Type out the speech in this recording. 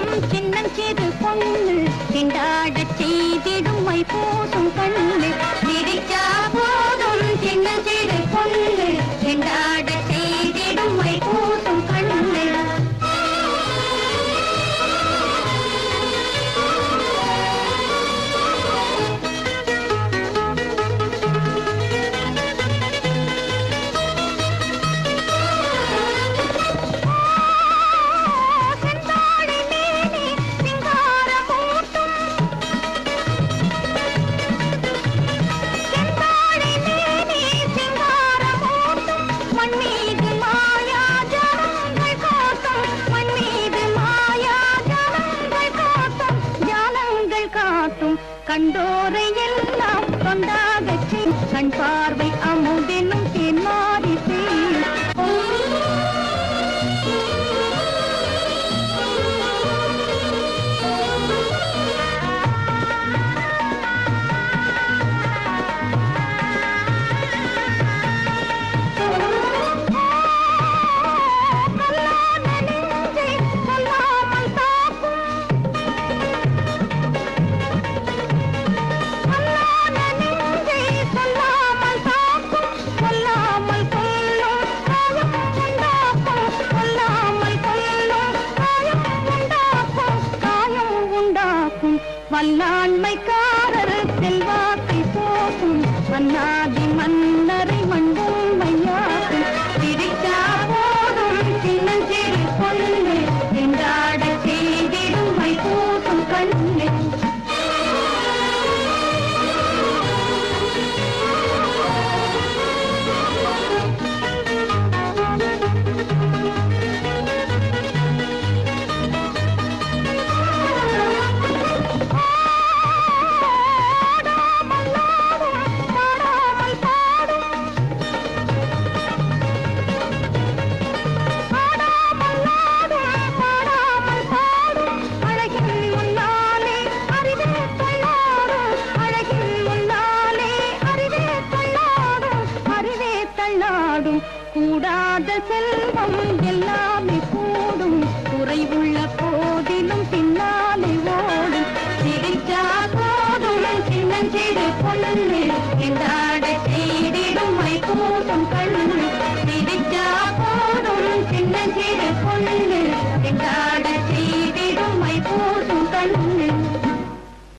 போதும் சின்னஞ்சிறு பொண்ணு திண்டாடச் செய்திடும் மை பூசும் கண்ணு சிரிச்சா போதும் சின்னஞ்சிறு பொண்ணு திண்டாடச் செய்திடும் மை பூசும் கண்ணு செந்தாழை மேனி சிங்காரமூட்டும் செந்தாழை மேனி சிங்காரமூட்டும் மண் மீது மாயா ஜாலங்கள் காட்டும் மண் மீது மாயா ஜாலங்கள் காட்டும் ஜாலங்கள் காட்டும் கண்டோரை எல்லாம் கொண்டாகச் செய் கண் பார்வை அமுதெனும் தேன்மாரி கல்லான நெஞ்சை சொல்லாமல் தாக்கும் கல்லான நெஞ்சை சொல்லாமல் தாக்கும் கொல்லாமல் கொல்லும் காயம் உண்டாக்கும் கொல்லாமல் கொல்லும் காயம் உண்டாக்கும் காயம் உண்டாக்கும் வல்லாண்மைக்காரர் செல்வாக்கை போக்கும் மன்னாதி மன்னரை மண்ணும் மையாக்கும் பிடித்தா போதும் சின்னஞ்சிறு பொண்ணு திண்டாட செய்திடும் மை பூசும் கண்ணு ஆடாமல் ஆடும் பாடாமல் பாடும் ஆடாமல் ஆடும் பாடாமல் பாடும் அழகின் முன்னாலே அறிவே தள்ளாடும் அழகின் முன்னாலே அறிவே தள்ளாடும் அறிவே தள்ளாடும் கூடாத செல்வம் எல்லாமே கூடும் குறைவுள்ள போதிலும் பின்னாலே ஓடும் சிரிச்சா போதும் சின்னஞ்சிறு பொண்ணு என்றாட செய்